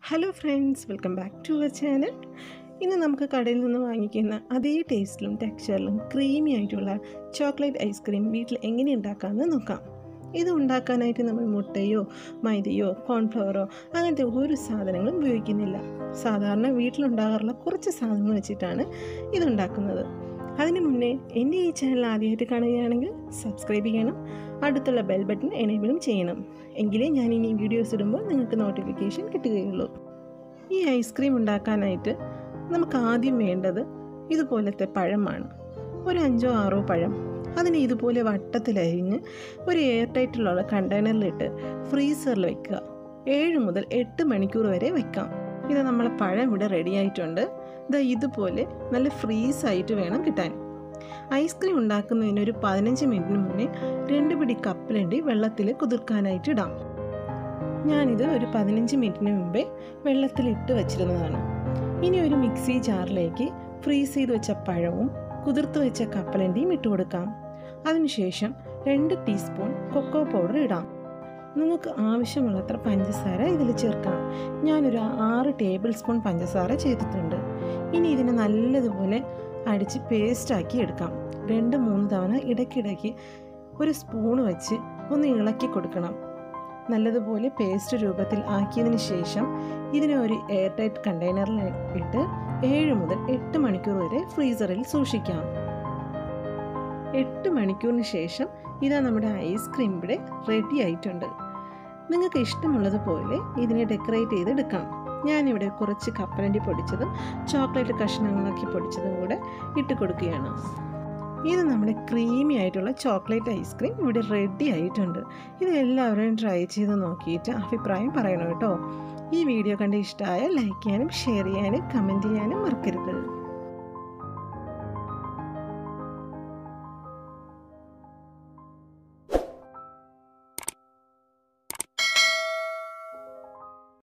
hello friends welcome back to our channel ഇന്ന് നമുക്ക് കടയിൽ നിന്ന് വാങ്ങിക്കുന്ന അതേ ടേസ്റ്റിലും ടെക്സ്ചറിലും ക്രീമി ആയിട്ടുള്ള ചോക്ലേറ്റ് ഐസ്ക്രീം വീട്ടിൽ എങ്ങനെ ഉണ്ടാക്കാമെന്ന് നോക്കാം ഇത് ഉണ്ടാക്കാനായിട്ട് നമ്മൾ മുട്ടയോ മൈദയോ കോൺഫ്ലവറോ അങ്ങനത്തെ ഒരു സാധനങ്ങളും ഉപയോഗിക്കുന്നില്ല സാധാരണ വീട്ടിലുണ്ടാകാറുള്ള കുറച്ച് സാധനങ്ങൾ വെച്ചിട്ടാണ് ഇതുണ്ടാക്കുന്നത് അതിന് മുന്നേ എൻ്റെ ഈ ചാനൽ ആദ്യമായിട്ട് കാണുകയാണെങ്കിൽ സബ്സ്ക്രൈബ് ചെയ്യണം അടുത്തുള്ള ബെൽ ബട്ടൺ എനേബിളും ചെയ്യണം എങ്കിലേ ഞാൻ ഇനി വീഡിയോസ് ഇടുമ്പോൾ നിങ്ങൾക്ക് നോട്ടിഫിക്കേഷൻ കിട്ടുകയുള്ളൂ ഈ ഐസ്ക്രീം ഉണ്ടാക്കാനായിട്ട് നമുക്ക് ആദ്യം വേണ്ടത് ഇതുപോലത്തെ പഴമാണ് ഒരു അഞ്ചോ ആറോ പഴം അതിനെ ഇതുപോലെ വട്ടത്തിലരിഞ്ഞ് ഒരു എയർ ടൈറ്റിലുള്ള കണ്ടെയ്നറിലിട്ട് ഫ്രീസറിൽ വെക്കുക ഏഴ് മുതൽ എട്ട് മണിക്കൂർ വരെ വെക്കാം ഇത് നമ്മളെ പഴം ഇവിടെ റെഡി ആയിട്ടുണ്ട് ഇതാ ഇതുപോലെ നല്ല ഫ്രീസായിട്ട് വേണം കിട്ടാൻ ഐസ്ക്രീം ഉണ്ടാക്കുന്നതിന് ഒരു പതിനഞ്ച് മിനിറ്റിന് മുന്നേ രണ്ട് പിടി കപ്പലണ്ടി വെള്ളത്തിൽ കുതിർക്കാനായിട്ട് ഇടാം ഞാനിത് ഒരു പതിനഞ്ച് മിനിറ്റിന് മുമ്പേ വെള്ളത്തിലിട്ട് വച്ചിരുന്നതാണ് ഇനി ഒരു മിക്സി ജാറിലേക്ക് ഫ്രീസ് ചെയ്ത് വെച്ച പഴവും കുതിർത്ത് വെച്ച കപ്പലണ്ടിയും ഇട്ട് കൊടുക്കാം അതിനുശേഷം രണ്ട് ടീസ്പൂൺ കൊക്കോ പൗഡർ ഇടാം നിങ്ങൾക്ക് ആവശ്യമുള്ളത്ര പഞ്ചസാര ഇതിൽ ചേർക്കാം ഞാനൊരു ആറ് ടേബിൾ സ്പൂൺ പഞ്ചസാര ചെയ്തിട്ടുണ്ട് ഇനി ഇതിനെ നല്ലതുപോലെ അടിച്ച് പേസ്റ്റാക്കി എടുക്കാം രണ്ട് മൂന്ന് തവണ ഇടയ്ക്കിടയ്ക്ക് ഒരു സ്പൂൺ വെച്ച് ഒന്ന് ഇളക്കി കൊടുക്കണം നല്ലതുപോലെ പേസ്റ്റ് രൂപത്തിൽ ആക്കിയതിന് ശേഷം ഇതിനെ ഒരു എയർ ടൈറ്റ് കണ്ടെയ്നറിൽ ഇട്ട് ഏഴ് മുതൽ എട്ട് മണിക്കൂർ വരെ ഫ്രീസറിൽ സൂക്ഷിക്കാം എട്ട് മണിക്കൂറിന് ശേഷം ഇതാ നമ്മുടെ ഐസ്ക്രീം ഇവിടെ റെഡി ആയിട്ടുണ്ട് നിങ്ങൾക്ക് ഇഷ്ടമുള്ളതുപോലെ ഇതിനെ ഡെക്കറേറ്റ് ചെയ്തെടുക്കാം ഞാനിവിടെ കുറച്ച് കപ്പലണ്ടി പൊടിച്ചതും ചോക്ലേറ്റ് കഷ്ണങ്ങളാക്കി പൊടിച്ചതും കൂടെ ഇട്ട് കൊടുക്കുകയാണ് ഇത് നമ്മുടെ ക്രീമി ആയിട്ടുള്ള ചോക്ലേറ്റ് ഐസ്ക്രീം ഇവിടെ റെഡി ആയിട്ടുണ്ട് ഇത് എല്ലാവരും ട്രൈ ചെയ്ത് നോക്കിയിട്ട് അഭിപ്രായം പറയണം കേട്ടോ ഈ വീഡിയോ കണ്ട് ഇഷ്ടമായ ലൈക്ക് ചെയ്യാനും ഷെയർ ചെയ്യാനും കമൻറ്റ് ചെയ്യാനും മറക്കരുത്